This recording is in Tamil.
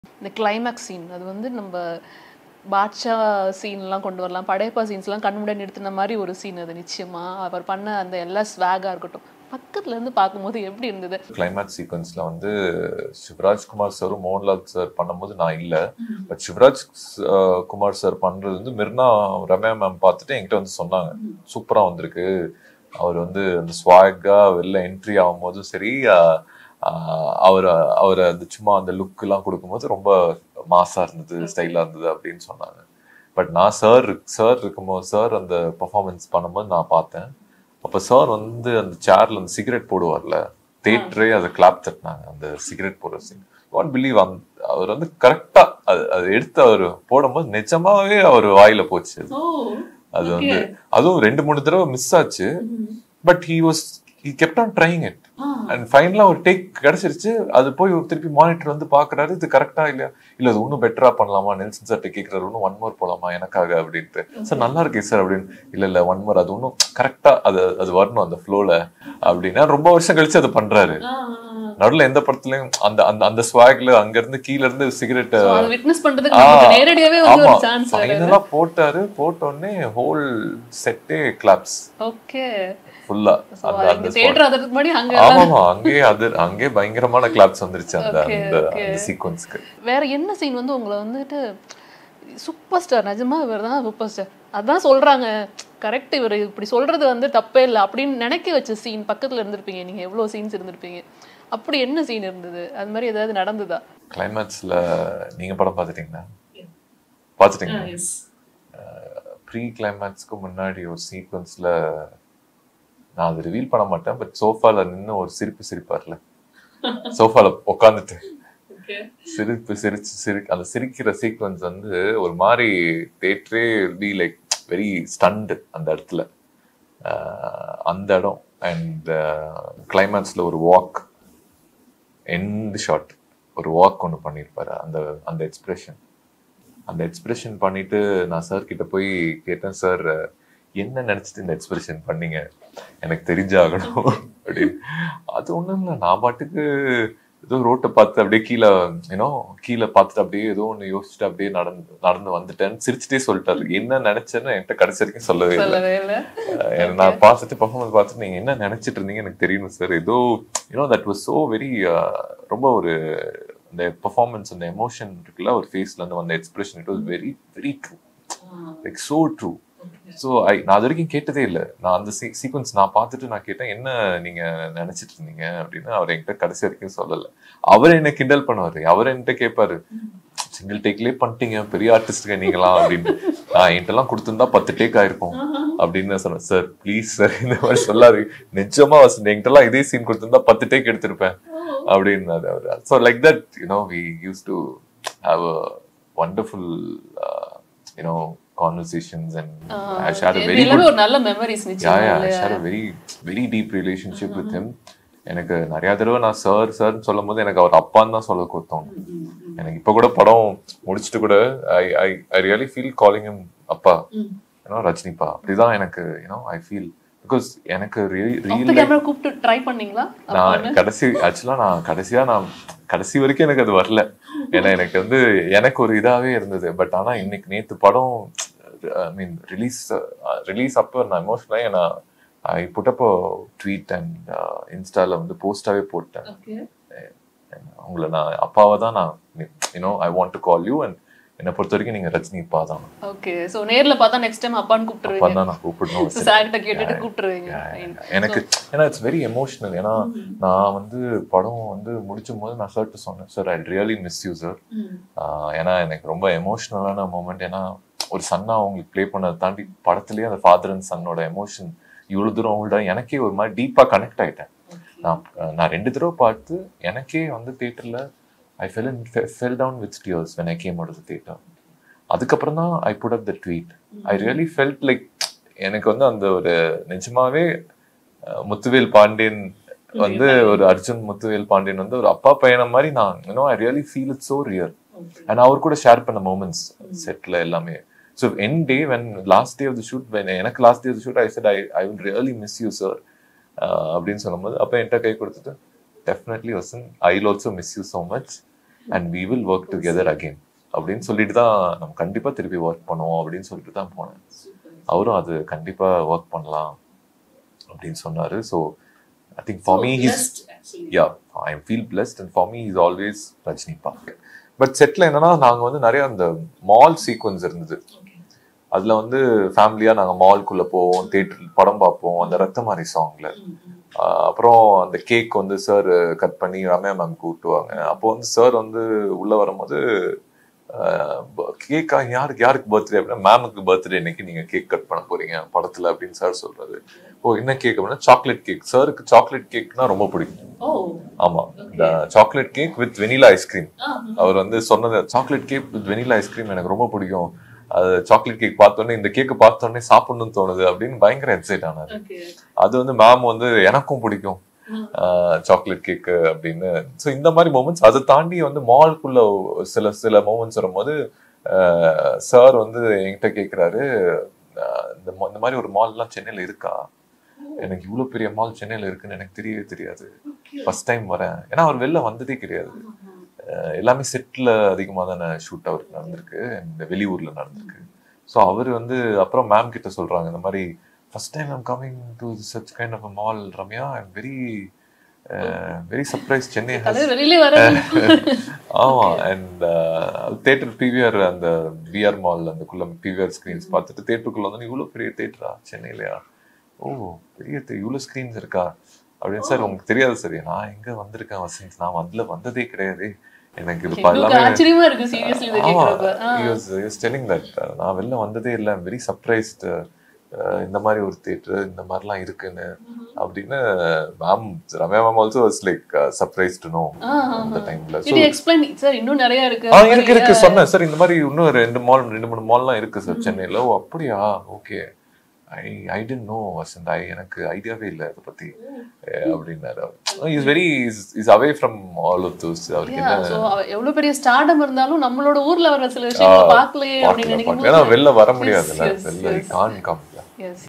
இந்த கிளைமேக்ஸ் சீன் அது வந்து நம்ம பாட்ஷா சீன்லாம் கொண்டு வரலாம் படையப்பா சீன்ஸ்லாம் கண் முன்னாடி நிறுத்தின மாதிரி ஒரு சீன் அது நிச்சயமா அவர் பண்ண அந்த எல்லா ஸ்வாகா இருக்கட்டும் பக்கத்துல இருந்து பார்க்கும்போது எப்படி இருந்தது கிளைமேக்ஸ் சீக்வன்ஸ்ல வந்து சிவராஜ் குமார் சாரும் மோகன்லால் சார் பண்ணும்போது நான் இல்ல but Shivraj uh, Kumar sir பண்றது வந்து மிர்னா ரம்யா மேம் பார்த்துட்டு என்கிட்ட வந்து சொன்னாங்க சூப்பரா வந்திருக்கு அவர் வந்து அந்த ஸ்வாகா வெளில என்ட்ரி ஆகும்போதும் சரி அஹ், அஹ், அவர் அவர் அந்த சும்மா அந்த லுக் எல்லாம் கொடுக்கும்போது ரொம்ப மாசா இருந்தது ஸ்டைலா இருந்தது அப்படின்னு சொன்னாங்க பட் நான் சார் சார் இருக்கும்போது சார் அந்த பர்ஃபார்மன்ஸ் பண்ணும்போது நான் பார்த்தேன் அப்ப சார் வந்து அந்த சேர்ல அந்த சிகரெட் போடுவார்ல தேட்டரே அதை கிளாப் தட்டினாங்க அந்த சிகரெட் போடுற சீன் வாட் பிலீவ் அந் அவர் வந்து கரெக்டா அது அது எடுத்து அவர் போடும்போது நிஜமாவே அவர் வாயில போச்சு அது. அது வந்து அதுவும் ரெண்டு மூணு தடவை மிஸ் ஆச்சு but he was he kept on trying it and ஃபைனலா ஒரு டேக் கிடைச்சிருச்சு அது போய் திருப்பி மானிட்டர் வந்து பாக்குறாரு இது கரெக்டா இல்லையா இல்ல அது இன்னும் பெட்டரா பண்ணலாமா நெல்சன் சார் கேக்குறாரு இன்னும் ஒன் மோர் போலாமா எனக்காக அப்படின்ட்டு சார் நல்லா இருக்கே சார் அப்படின்னு இல்ல இல்ல ஒன் மோர் அது இன்னும் கரெக்டா அது அது வரணும் அந்த ஃப்ளோல அப்படின்னா ரொம்ப வருஷம் கழிச்சு அதை பண்றாரு நடுவுல எந்த படத்துலயும் அந்த அந்த அந்த ஸ்வாக்ல அங்க இருந்து கீழ இருந்து சிகரெட் So, அதை விட்னஸ் பண்றதுக்கு நமக்கு நேரடியாவே வந்து ஆமா ஒரு சான்ஸ் ஃபைனலா போட்டாரு போட்ட உடனே ஹோல் செட்டே கிளாப்ஸ் ஓகே ஃபுல்லா அந்த அந்த spot. தேட்டர் அதற்கு முன்னாடி அங்க ஆமாமா அங்கேயே அது அங்கேயே பயங்கரமான கிளாப்ஸ் வந்துருச்சு அந்த Okay, அந்த okay. அந்த சீக்வன்ஸ்க்கு வேற என்ன சீன் வந்து உங்களை வந்துட்டு சூப்பர் ஸ்டார் நிஜமா இவர் தான் சூப்பர் ஸ்டார் அதான் சொல்றாங்க கரெக்ட் இவர் இப்படி சொல்றது வந்து தப்பே இல்லை அப்படின்னு நினைக்க வச்ச சீன் பக்கத்துல இருந்திருப்பீங்க நீங்க எவ்வளவு சீன்ஸ் இருந்திருப்பீங்க அப்படி என்ன சீன் இருந்தது அது மாதிரி ஏதாவது நடந்ததா கிளைமேக்ஸ்ல நீங்க படம் பார்த்துட்டீங்களா பார்த்துட்டீங்களா ப்ரீ கிளைமேக்ஸ்க்கு முன்னாடி ஒரு சீக்வன்ஸ்ல நான் அதை ரிவீல் பண்ண மாட்டேன் பட் சோஃபால நின்னு ஒரு சிரிப்பு சிரிப்பார்ல சோஃபால உட்காந்துட்டு சிரிப்பு சிரிச்சு சிரி அந்த சிரிக்கிற சீக்வன்ஸ் வந்து ஒரு மாதிரி தேட்டரே பி லைக் வெரி ஸ்டண்ட் அந்த இடத்துல அஹ் அந்த இடம் அண்ட் கிளைமேக்ஸ்ல ஒரு வாக் எண்ட் ஷாட் ஒரு வாக் ஒன்று பண்ணியிருப்பாரு அந்த அந்த எக்ஸ்பிரஷன் அந்த எக்ஸ்பிரஷன் பண்ணிட்டு நான் சார் கிட்ட போய் கேட்டேன் சார் என்ன நினைச்சிட்டு இந்த எக்ஸ்பிரஷன் பண்ணீங்க எனக்கு தெரிஞ்சாகணும் அப்படின்னு அது ஒண்ணும் இல்லை நான் பாட்டுக்கு ஏதோ ரோட்டை பார்த்து அப்படியே கீழே ஏன்னோ கீழே பார்த்துட்டு அப்படியே ஏதோ ஒன்று யோசிச்சுட்டு அப்படியே நடந்து நடந்து வந்துட்டேன்னு சிரிச்சுட்டே சொல்லிட்டாரு என்ன நினைச்சேன்னு என்கிட்ட கடைசி வரைக்கும் சொல்லவே இல்லை சொல்லவே இல்லை எனக்கு நான் பார்த்துட்டு பர்ஃபார்மன்ஸ் பார்த்துட்டு நீங்க என்ன நினைச்சிட்டு இருந்தீங்க எனக்கு தெரியணும் சார் ஏதோ you know that was so very ரொம்ப ஒரு அந்த பெர்ஃபார்மன்ஸ் அந்த எமோஷன் இருக்குல்ல ஒரு ஃபேஸ்ல இருந்து வந்த expression it was very very true like so true so I நான் அது வரைக்கும் கேட்டதே இல்லை நான் அந்த சீக்வன்ஸ் நான் பார்த்துட்டு நான் கேட்டேன் என்ன நீங்க நினைச்சிட்டு இருந்தீங்க அப்படின்னு அவர் என்கிட்ட கடைசி வரைக்கும் சொல்லலை அவர் என்ன கிண்டல் பண்ணுவாரு அவர் என்கிட்ட கேட்பாரு சிங்கிள் டேக்லயே பண்ணிட்டீங்க பெரிய ஆர்டிஸ்ட்ங்க நீங்களாம் அப்படின்னு நான் என்கிட்டலாம் கொடுத்துருந்தா பத்து டேக் ஆயிருக்கும் அப்படின்னு நான் சொன்னேன் சார் ப்ளீஸ் சார் இந்த மாதிரி சொல்லாரு நிஜமா வசந்த் என்கிட்டலாம் இதே சீன் கொடுத்துருந்தா பத்து டேக் எடுத்திருப்பேன் அப்படின்னாரு அவர் so like that you know we used to have a wonderful you know conversations and I share a very எல்லாமே ஒரு நல்ல மெமரிஸ் யா நிச்சயமா yeah I share a very very deep relationship with him எனக்கு நிறைய தடவை நான் சார் சார்னு சொல்லும் போது எனக்கு அவர் அப்பான்னு தான் சொல்ல கொடுத்தோம் எனக்கு இப்ப கூட படம் முடிச்சுட்டு கூட I I I really feel calling him அப்பா யூனோ ரஜினிப்பா அப்படிதான் எனக்கு யூனோ ஐ ஃபீல் பிகாஸ் எனக்கு ஆஃப் ரியல் கேமரா கூப்பிட்டு ட்ரை பண்ணீங்களா நான் கடைசி ஆக்சுவலா நான் கடைசியா நான் கடைசி வரைக்கும் எனக்கு அது வரல ஏன்னா எனக்கு வந்து எனக்கு ஒரு இதாவே இருந்தது பட் ஆனா இன்னைக்கு நேத்து படம் ஐ மீன் ரிலீஸ் ரிலீஸ் அப்போ நான் எமோஷனலாக நான் ஐ புட்டப்போ ட்வீட் அண்ட் இன்ஸ்டால வந்து போஸ்டாவே போட்டேன் ஓகே உங்களை நான் அப்பாவை தான் நான் you know I want to call you and என்னை பொறுத்த வரைக்கும் நீங்க ரஜினி அப்பா தான் ஓகே சோ நேர்ல பார்த்தா நெக்ஸ்ட் டைம் அப்பான்னு அப்பா கூப்பிட்டுருவீங்க தான் நான் கூப்பிடணும் சார் கிட்ட கேட்டுட்டு கூப்பிட்டுருவீங்க Fine. எனக்கு ஏன்னா இட்ஸ் வெரி எமோஷனல் ஏன்னா நான் வந்து படம் வந்து முடிச்சும் போது நான் சார்ட்டு சொன்னேன் sir I really miss you sir ஏன்னா எனக்கு ரொம்ப எமோஷனலான மூமெண்ட் ஏன்னா ஒரு சன்னா அவங்களுக்கு ப்ளே பண்ணதை தாண்டி படத்துலயே அந்த ஃபாதர் அண்ட் சன்னோட எமோஷன் இவ்வளவு தூரம் அவங்கள்ட்ட எனக்கே ஒரு மாதிரி டீப்பா கனெக்ட் ஆயிட்டேன் நான் நான் ரெண்டு தடவை பார்த்து எனக்கே வந்து தியேட்டர்ல I fell fell down with tears when I came out the theatre அதுக்கப்புறம் தான் I put up the tweet I really felt like எனக்கு வந்து அந்த ஒரு நிஜமாவே அஹ், முத்துவேல் பாண்டியன் வந்து ஒரு அர்ஜுன் முத்துவேல் பாண்டியன் வந்து ஒரு அப்பா பையனை மாதிரி நான் you know I really feel it so rare and அவர் கூட ஷேர் பண்ண மூமெண்ட்ஸ் செட்ல எல்லாமே ஸோ என் day when last day of the shoot when எனக்கு last day of the shoot I said I I will really miss you sir அப்படின்னு சொல்லும்போது அப்போ என்கிட்ட கை கொடுத்துட்டு definitely Vasan I also miss you so much and we will work together again அப்படின்னு சொல்லிட்டு தான் நம்ம கண்டிப்பா திருப்பி ஒர்க் பண்ணுவோம் அப்படின்னு சொல்லிட்டு தான் போனேன் அவரும் அது கண்டிப்பா ஒர்க் பண்ணலாம் அப்படின்னு சொன்னாரு so I think for me his yeah I feel blessed and for me is always Rajini park but செட்டில் என்னன்னா நாங்கள் வந்து நிறைய அந்த மால் சீக்வன்ஸ் இருந்தது அதில் வந்து ஃபேமிலியாக நாங்கள் மால்குள்ளே போவோம் தேட்டர் படம் பார்ப்போம் அந்த ரத்தமாரி சாங்ல அப்புறம் அந்த கேக் வந்து சார் கட் பண்ணி ரம்யா மேம் கூட்டுவாங்க அப்போ வந்து சார் வந்து உள்ள வரும்போது கேக்கா யாருக்கு யாருக்கு பர்த்டே அப்படின்னா மேமுக்கு பர்த்டே இன்னைக்கு நீங்க கேக் கட் பண்ண போறீங்க படத்துல அப்படின்னு சார் சொல்றாரு ஓ என்ன கேக் அப்படின்னா சாக்லேட் கேக் சாருக்கு சாக்லேட் கேக்னா ரொம்ப பிடிக்கும் ஓ ஆமா இந்த chocolate cake with vanilla ice cream அவர் வந்து சொன்னது chocolate cake with vanilla ice cream எனக்கு ரொம்ப பிடிக்கும் அது சாக்லேட் கேக் பார்த்தோன்னே இந்த கேக்கு பார்த்தோன்னே சாப்பிடணும்னு தோணுது அப்படின்னு பயங்கர எக்ஸைட் ஆனாரு ஓகே அது வந்து மேம் வந்து எனக்கும் பிடிக்கும் சாக்லேட் கேக்கு அப்படின்னு ஸோ இந்த மாதிரி மூமெண்ட்ஸ் அதை தாண்டி வந்து மால்குள்ள சில சில மூமெண்ட்ஸ் வரும்போது சார் வந்து என்கிட்ட கேட்குறாரு இந்த மா- இந்த மாதிரி ஒரு மால்லாம் சென்னையில் இருக்கா எனக்கு இவ்வளோ பெரிய மால் சென்னையில் இருக்குன்னு எனக்கு தெரியவே தெரியாது ஃபர்ஸ்ட் டைம் வரேன் ஏன்னா அவர் வெளில வந்ததே கிடையாது அஹ் எல்லாமே செட்டில் அதிகமாக தானே ஷூட் அவருக்கு நடந்திருக்கு இந்த வெளியூரில் நடந்திருக்கு ஸோ அவர் வந்து அப்புறம் மேம் கிட்ட சொல்கிறாங்க இந்த மாதிரி first time I'm coming to such kind of a mall Ramya I'm very very surprise சென்னை has தலைவர் வெளியிலே வர ஆமா அண்ட் தேட்டர் பிவிஆர் அந்த பிஆர் மால் அந்த குள்ள பிவிஆர் ஸ்கிரீன்ஸ் பார்த்துட்டு தேட்டருக்குள்ள வந்து இவ்வளவு பெரிய தேட்டரா சென்னையிலயா ஓ பெரிய தே- இவ்வளவு ஸ்கிரீன்ஸ் இருக்கா அப்படின்னு சார் உங்களுக்கு தெரியாது சரி நான் எங்க வந்திருக்கேன் வசந்த் நான் அதுல வந்ததே கிடையாது எனக்கு இது ப- எங்களுக்கு எல்லாமே ஆச்சரியமா இருக்கு சீரியஸ்லி இதை ஆமா கேட்கறப்ப ஆ. he was he was telling that uh, நான் வெளில வந்ததே இல்லை வெரி சர்ப்ரைஸ்ட் இந்த மாதிரி ஒரு தேட்டர் இந்த மாதிரிலாம் இருக்குன்னு அப்படின்னு ma'am Ramya ma'am also was like surprise to know ஆ, ஆ, அந்த ஆ. டைம்ல இது எக்ஸ்பிளைன் சார் இன்னும் நிறைய இருக்கு ஆ இருக்கு இருக்கு சொன்னேன் சார் இந்த மாதிரி இன்னும் ரெண்டு மால் ரெண்டு மூணு மால்லாம் இருக்கு சார் சென்னையில ஓ அப்படியா okay I I tend know Vasanth I எனக்கு ஐடியாவே இல்லை அதை பத்தி அஹ் அப்படின்னாரு is very is away from all of those அவருக்கு என்ன சோ எவ்வளவு பெரிய ஸ்டார்டம் இருந்தாலும் நம்மளோட ஊர்ல வர சில விஷயங்களை பார்க்கலையே அப்படின்னு பார்க்கல நினைக்கும் பார்க்கல ஏன்னா வெளில வர முடியாதுல்ல yes, வெளில yes. கான் காமிக்கல எஸ்